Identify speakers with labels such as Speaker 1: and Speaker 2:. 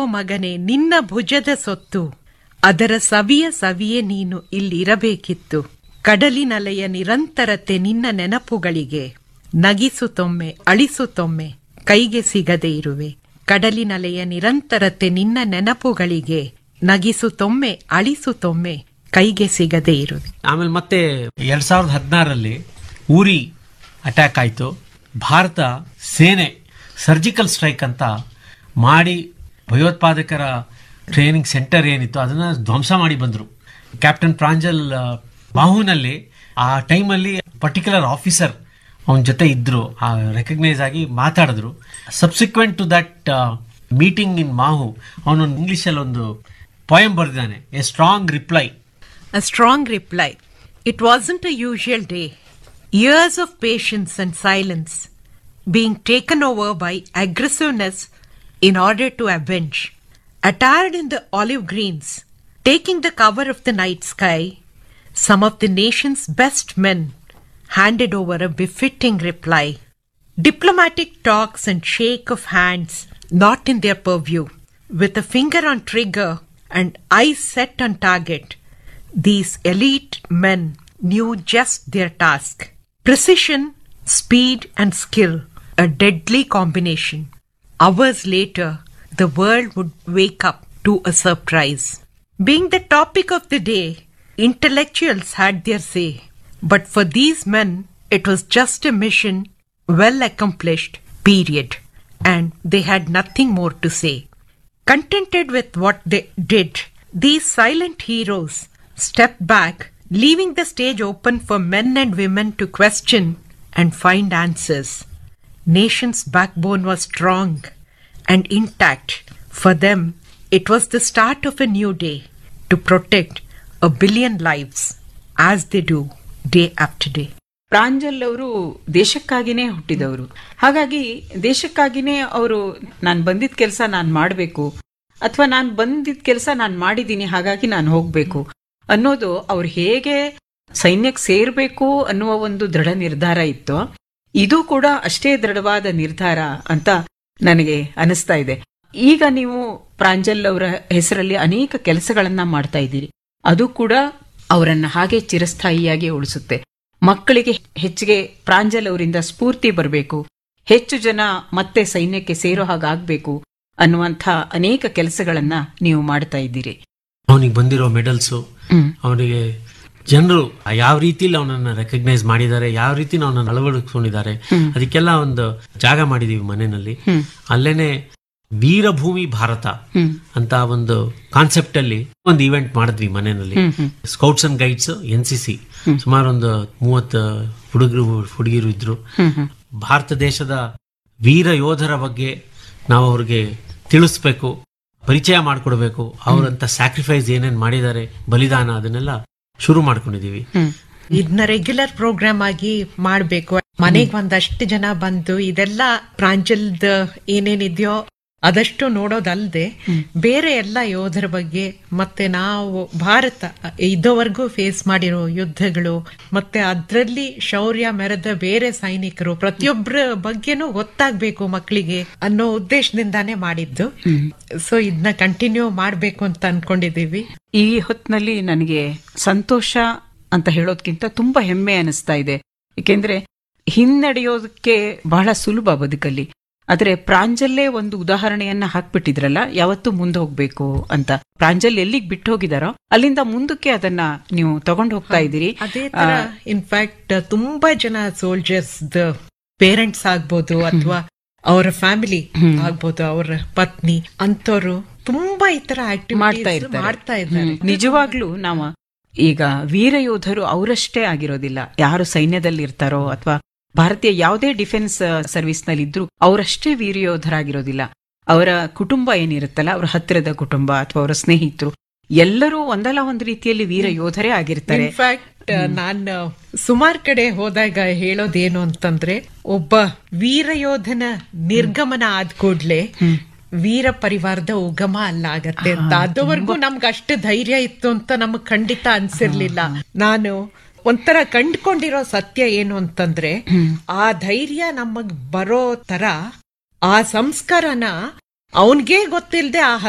Speaker 1: ಮಗನೇ ನಿನ್ನ ಭುಜದ ಸೊತ್ತು ಅದರ ಸವಿಯ ಸವಿಯೇ ನೀನು ಇಲ್ಲಿರಬೇಕಿತ್ತು ಕಡಲಿನಲೆಯ ನಿರಂತರತೆ ನಿನ್ನ ನೆನಪುಗಳಿಗೆ ನಗಿಸುತ್ತೊಮ್ಮೆ ಅಳಿಸುತ್ತೊಮ್ಮೆ ಕೈಗೆ ಸಿಗದೆ ಇರುವೆ ಕಡಲಿನಲೆಯ ನಿರಂತರತೆ ನಿನ್ನ ನೆನಪುಗಳಿಗೆ ನಗಿಸುತ್ತೊಮ್ಮೆ ಅಳಿಸುತ್ತೊಮ್ಮೆ ಕೈಗೆ ಸಿಗದೆ ಇರುವೆ
Speaker 2: ಆಮೇಲೆ ಮತ್ತೆ ಎರಡ್ ಸಾವಿರದ ಹದಿನಾರರಲ್ಲಿ ಊರಿ ಅಟ್ಯಾಕ್ ಆಯಿತು ಭಾರತ ಸೇನೆ ಸರ್ಜಿಕಲ್ ಸ್ಟ್ರೈಕ್ ಅಂತ ಮಾಡಿ ಭಯೋತ್ಪಾದಕರ ಟ್ರೈನಿಂಗ್ ಸೆಂಟರ್ ಏನಿತ್ತು ಅದನ್ನ ಧ್ವಂಸ ಮಾಡಿ ಬಂದರು ಕ್ಯಾಪ್ಟನ್ ಪ್ರಾಂಜಲ್ ಆ, ಬಾಹುನಲ್ಲಿ ಆ ಟೈಮಲ್ಲಿ ಪರ್ಟಿಕ್ಯುಲರ್ ಆಫೀಸರ್ ಅವನ ಜೊತೆ ಇದ್ರು ರೆಕಗ್ನೈಸ್ ಆಗಿ ಮಾತಾಡಿದ್ರು subsequent to that meeting in ಮಾಹು ಅವನೊಂದು ಇಂಗ್ಲಿಷಲ್ಲಿ ಒಂದು ಪೋಯಂ ಬರೆದಿದ್ದಾನೆ a strong reply
Speaker 1: A strong reply. It wasn't a usual day. Years of patience and silence being taken over by aggressiveness in order to avenge. Attired in the olive greens, taking the cover of the night sky, some of the nation's best men handed over a befitting reply. Diplomatic talks and shake of hands not in their purview, with a finger on trigger and eyes set on target. These elite men knew just their task. Precision, speed, and skill, a deadly combination. Hours later, the world would wake up to a surprise. Being the topic of the day, intellectuals had their say. But for these men, it was just a mission well accomplished, period. And they had nothing more to say. Contented with what they did, these silent heroes stepped back, leaving the stage open for men and women to question and find answers. Nation's backbone was strong and intact. For them, it was the start of a new day to protect a billion lives as they do day after day.
Speaker 3: Pranjal ಅವರು ದೇಶಕ್ಕಾಗಿನೇ ಹುಟ್ಟಿದವರು ಹಾಗಾಗಿ ದೇಶಕ್ಕಾಗಿನೇ ಅವರು ನಾನು ಬಂದಿದ್ದ ಕೆಲಸ ನಾನು ಮಾಡಬೇಕು ಅಥವಾ ನಾನು ಬಂದಿದ್ದ ಕೆಲಸ ನಾನು ಮಾಡಿದ್ದೀನಿ ಹಾಗಾಗಿ ನಾನು ಹೋಗ್ಬೇಕು ಅನ್ನೋದು ಅವ್ರು ಹೇಗೆ ಸೈನ್ಯಕ್ಕೆ ಸೇರ್ಬೇಕು ಅನ್ನುವ ಒಂದು ದೃಢ ನಿರ್ಧಾರ ಇತ್ತು ಇದು ಕೂಡ ಅಷ್ಟೇ ದೃಢವಾದ ನಿರ್ಧಾರ ಅಂತ ನನಗೆ ಅನಿಸ್ತಾ ಇದೆ ಈಗ ನೀವು ಪ್ರಾಂಜಲ್ ಅವರ ಹೆಸರಲ್ಲಿ ಅನೇಕ ಕೆಲಸಗಳನ್ನ ಮಾಡ್ತಾ ಇದ್ದೀರಿ ಅದು ಕೂಡ ಅವರನ್ನ ಹಾಗೆ ಚಿರಸ್ಥಾಯಿಯಾಗಿ ಉಳಿಸುತ್ತೆ ಮಕ್ಕಳಿಗೆ ಹೆಚ್ಚಿಗೆ ಪ್ರಾಂಜಲ್ ಅವರಿಂದ ಸ್ಫೂರ್ತಿ ಬರಬೇಕು ಹೆಚ್ಚು ಜನ ಮತ್ತೆ ಸೈನ್ಯಕ್ಕೆ ಸೇರೋ ಹಾಗಾಗ್ಬೇಕು ಅನ್ನುವಂಥ ಅನೇಕ ಕೆಲಸಗಳನ್ನ ನೀವು ಮಾಡ್ತಾ ಇದ್ದೀರಿ
Speaker 2: ಅವನಿಗೆ ಬಂದಿರೋ ಮೆಡಲ್ಸು ಅವನಿಗೆ ಜನರು ಯಾವ ರೀತಿಲಿ ಅವನನ್ನ ರೆಕಗ್ನೈಸ್ ಮಾಡಿದ್ದಾರೆ ಯಾವ ರೀತಿ ಅವನನ್ನ ಅಳವಡಿಸ್ಕೊಂಡಿದ್ದಾರೆ ಅದಕ್ಕೆಲ್ಲ ಒಂದು ಜಾಗ ಮಾಡಿದೀವಿ ಮನೆಯಲ್ಲಿ ಅಲ್ಲೇನೆ ವೀರಭೂಮಿ ಭಾರತ ಅಂತ ಒಂದು ಕಾನ್ಸೆಪ್ಟ್ ಅಲ್ಲಿ ಒಂದು ಇವೆಂಟ್ ಮಾಡಿದ್ವಿ ಮನೆಯಲ್ಲಿ scouts and guides N C C ಸುಮಾರು ಒಂದು ಮೂವತ್ತು ಹುಡುಗರು ಹುಡುಗಿರು ಇದ್ರು ಭಾರತ ದೇಶದ ವೀರ ಯೋಧರ ಬಗ್ಗೆ ನಾವು ಅವ್ರಿಗೆ ತಿಳಿಸ್ಬೇಕು ಪರಿಚಯ ಮಾಡ್ಕೊಡ್ಬೇಕು ಅವರಂತ ಸ್ಯಾಕ್ರಿಫೈಸ್ ಏನೇನ್ ಮಾಡಿದ್ದಾರೆ ಬಲಿದಾನ ಅದನ್ನೆಲ್ಲ ಶುರು ಮಾಡ್ಕೊಂಡಿದೀವಿ
Speaker 1: ಇದನ್ನ ರೆಗ್ಯುಲರ್ ಪ್ರೋಗ್ರಾಮ್ ಆಗಿ ಮಾಡ್ಬೇಕು ಮನೆಗ್ ಒಂದಷ್ಟು ಜನ ಬಂದು ಇದೆಲ್ಲ ಪ್ರಾಂಜಲ್ದ ಏನೇನಿದೆಯೋ ಅದಷ್ಟು ನೋಡೋದಲ್ದೆ ಬೇರೆ ಎಲ್ಲ ಯೋಧರ ಬಗ್ಗೆ ಮತ್ತೆ ನಾವು ಭಾರತ ಇದುವರೆಗೂ ಫೇಸ್ ಮಾಡಿರೋ ಯುದ್ಧಗಳು ಮತ್ತೆ ಅದ್ರಲ್ಲಿ ಶೌರ್ಯ ಮೆರೆದ ಬೇರೆ ಸೈನಿಕರು ಪ್ರತಿಯೊಬ್ಬರ ಬಗ್ಗೆನೂ ಗೊತ್ತಾಗ್ಬೇಕು ಮಕ್ಕಳಿಗೆ ಅನ್ನೋ ಉದ್ದೇಶದಿಂದಾನೇ ಮಾಡಿದ್ದು ಸೊ ಇದನ್ನ ಕಂಟಿನ್ಯೂ ಮಾಡ್ಬೇಕು ಅಂತ ಅನ್ಕೊಂಡಿದೀವಿ
Speaker 3: ಈ ಹೊತ್ತಿನಲ್ಲಿ ನನಗೆ ಸಂತೋಷ ಅಂತ ಹೇಳೋದ್ಕಿಂತ ತುಂಬಾ ಹೆಮ್ಮೆ ಅನಿಸ್ತಾ ಇದೆ ಏಕೆಂದ್ರೆ ಹಿನ್ನಡೆಯೋದಕ್ಕೆ ಬಹಳ ಸುಲಭ ಬದುಕಲ್ಲಿ ಆದ್ರೆ ಪ್ರಾಂಜಲ್ಲೇ ಒಂದು ಉದಾಹರಣೆಯನ್ನ ಹಾಕ್ಬಿಟ್ಟಿದ್ರಲ್ಲ ಯಾವತ್ತೂ ಮುಂದೆ ಹೋಗ್ಬೇಕು ಅಂತ ಪ್ರಾಂಜಲ್ ಎಲ್ಲಿಗ್ ಬಿಟ್ಟು ಹೋಗಿದಾರೋ ಅಲ್ಲಿಂದ ಮುಂದಕ್ಕೆ ಅದನ್ನ ನೀವು ತಗೊಂಡು ಹೋಗ್ತಾ ಇದ್ದೀರಿ
Speaker 1: ಅದೇ ತರ ಇನ್ಫ್ಯಾಕ್ಟ್ ತುಂಬಾ ಜನ ಸೋಲ್ಜರ್ಸ್ ಪೇರೆಂಟ್ಸ್ ಆಗ್ಬೋದು ಅಥವಾ ಅವರ ಫ್ಯಾಮಿಲಿ ಆಗ್ಬೋದು ಅವರ ಪತ್ನಿ ಅಂತವ್ರು ತುಂಬಾ ಈ ತರ
Speaker 3: ಮಾಡ್ತಾ
Speaker 1: ಆಕ್ಟಿವಿಟೀಸ್
Speaker 3: ಇರ್ತಾರೆ
Speaker 1: ಮಾಡ್ತಾ ಇದ್ದಾರೆ
Speaker 3: ಹ್ಮ್. ನಿಜವಾಗ್ಲೂ ನಾವು ಈಗ ವೀರ ಯೋಧರು ಅವರಷ್ಟೇ ಆಗಿರೋದಿಲ್ಲ ಯಾರು ಸೈನ್ಯದಲ್ಲಿ ಇರ್ತಾರೋ ಅಥವಾ ಭಾರತೀಯ ಯಾವುದೇ ಡಿಫೆನ್ಸ್ ಸರ್ವಿಸ್ ನಲ್ಲಿ ಇದ್ರು ಅವರಷ್ಟೇ ವೀರ ಯೋಧರಾಗಿರೋದಿಲ್ಲ ಅವರ ಕುಟುಂಬ ಏನಿರುತ್ತಲ್ಲ ಅವರ ಹತ್ತಿರದ ಕುಟುಂಬ ಅಥವಾ ಅವರ ಸ್ನೇಹಿತರು ಎಲ್ಲರೂ ಒಂದಲ್ಲ ಒಂದು ರೀತಿಯಲ್ಲಿ ವೀರ ಯೋಧರೇ ಆಗಿರ್ತಾರೆ
Speaker 1: ಇನ್ಫ್ಯಾಕ್ಟ್ ನಾನು ಸುಮಾರು ಕಡೆ ಹೋದಾಗ ಹೇಳೋದೇನು ಅಂತಂದ್ರೆ ಒಬ್ಬ ವೀರ ಯೋಧನ ನಿರ್ಗಮನ ಆದ ಕೂಡ್ಲೆ ವೀರ ಪರಿವಾರದ ಉಗಮ ಅಲ್ಲ ಆಗತ್ತೆ ಅಂತ ಅದುವರೆಗೂ ನಮ್ಗೆ ಅಷ್ಟು ಧೈರ್ಯ ಇತ್ತು ಅಂತ ನಮಗ್ ಖಂಡಿತ ಅನ್ಸಿರ್ಲಿಲ್ಲ ನಾನು ಒಂಥರ ಕಂಡ್ಕೊಂಡಿರೋ ಸತ್ಯ ಏನು ಅಂತಂದ್ರೆ ಆ ಧೈರ್ಯ ನಮಗ್ ಬರೋ ತರ ಆ ಸಂಸ್ಕಾರನ ಅವನ್ಗೆ ಗೊತ್ತಿಲ್ದೆ ಆ